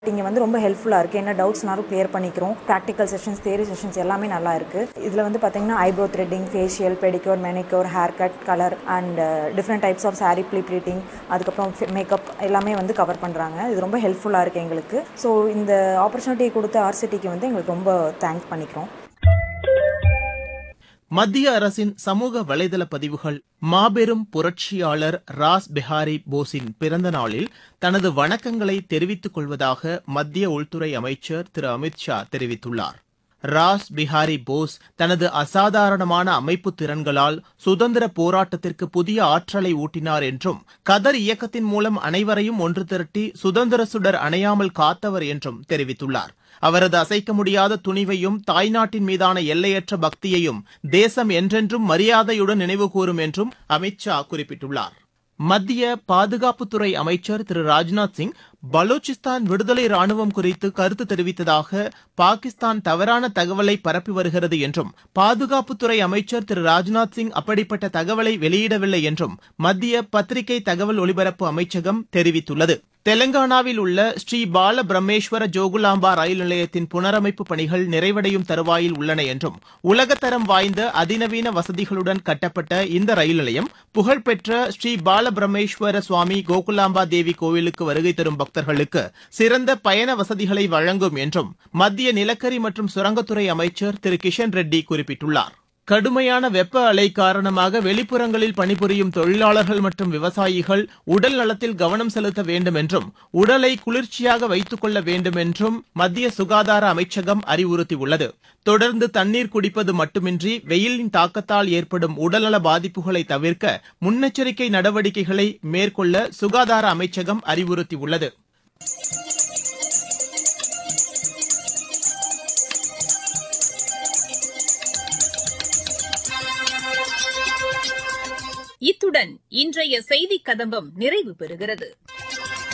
இங்கே வந்து ரொம்ப ஹெல்ப்ஃபுல்லாக இருக்குது என்ன டவுட்ஸ்னாலும் கிளியர் பண்ணிக்கிறோம் ப்ராக்டிக்கல் செஷன்ஸ் தேரி செஷன்ஸ் எல்லாமே நல்லா இருக்குது இதில் வந்து பார்த்தீங்கன்னா eyebrow threading facial pedicure manicure hair cut colour and different types of sari plea pleating அதுக்கப்புறம் மேக்கப் எல்லாமே வந்து கவர் பண்ணுறாங்க இது ரொம்ப ஹெல்ப்ஃபுல்லாக இருக்குது எங்களுக்கு ஸோ இந்த ஆப்பர்ச்சுனிட்டி கொடுத்த ஆர்சிட்டிக்கு வந்து எங்களுக்கு ரொம்ப தேங்க்ஸ் பண்ணிக்கிறோம் மத்திய அரசின் சமூக வலைதள பதிவுகள் மாபெரும் புரட்சியாளர் ராஸ் பெஹாரி போஸின் பிறந்த நாளில் தனது வணக்கங்களை தெரிவித்துக் கொள்வதாக மத்திய உள்துறை அமைச்சர் திரு அமித் ஷா தெரிவித்துள்ளார் ராஸ் பிஹாரி போஸ் தனது அசாதாரணமான அமைப்பு திறன்களால் சுதந்திர போராட்டத்திற்கு புதிய ஆற்றலை ஊட்டினார் என்றும் கதர் இயக்கத்தின் மூலம் அனைவரையும் ஒன்று திரட்டி சுதந்திர சுடர் அணையாமல் காத்தவர் என்றும் தெரிவித்துள்ளார் அவரது அசைக்க முடியாத துணிவையும் தாய்நாட்டின் மீதான எல்லையற்ற பக்தியையும் தேசம் என்றென்றும் மரியாதையுடன் நினைவுகூரும் என்றும் அமித் ஷா குறிப்பிட்டுள்ளார் மத்திய பாதுகாப்புத்துறை அமைச்சர் திரு ராஜ்நாத் சிங் பலூச்சிஸ்தான் விடுதலை ராணுவம் குறித்து கருத்து தெரிவித்ததாக பாகிஸ்தான் தவறான தகவலை பரப்பி வருகிறது என்றும் பாதுகாப்புத்துறை அமைச்சர் திரு ராஜ்நாத் சிங் அப்படிப்பட்ட தகவலை வெளியிடவில்லை என்றும் மத்திய பத்திரிகை தகவல் ஒலிபரப்பு அமைச்சகம் தெரிவித்துள்ளது தெலங்கானாவில் உள்ள ஸ்ரீ பால பிரம்மேஸ்வர ஜோகுலாம்பா ரயில் நிலையத்தின் புனரமைப்பு பணிகள் நிறைவடையும் தருவாயில் உள்ளன என்றும் உலகத்தரம் வாய்ந்த அதிநவீன வசதிகளுடன் கட்டப்பட்ட இந்த ரயில் நிலையம் புகழ்பெற்ற ஸ்ரீ பால பிரம்மேஸ்வர சுவாமி கோகுலாம்பா தேவி கோவிலுக்கு வருகை தரும் பக்தர்களுக்கு சிறந்த பயண வசதிகளை வழங்கும் என்றும் மத்திய நிலக்கரி மற்றும் சுரங்கத்துறை அமைச்சர் திரு கிஷன் ரெட்டி குறிப்பிட்டுள்ளார் கடுமையான வெப்ப அலை காரணமாக வெளிப்புறங்களில் பணிபுரியும் தொழிலாளர்கள் மற்றும் விவசாயிகள் உடல் நலத்தில் கவனம் செலுத்த வேண்டும் என்றும் உடலை குளிர்ச்சியாக வைத்துக் கொள்ள வேண்டும் என்றும் மத்திய சுகாதார அமைச்சகம் அறிவுறுத்தியுள்ளது தொடர்ந்து தண்ணீர் குடிப்பது மட்டுமின்றி வெயிலின் தாக்கத்தால் ஏற்படும் உடல்நல பாதிப்புகளை தவிர்க்க முன்னெச்சரிக்கை நடவடிக்கைகளை மேற்கொள்ள சுகாதார அமைச்சகம் அறிவுறுத்தியுள்ளது இத்துடன் இன்றைய செய்திக் கதம்பம் நிறைவு பெறுகிறது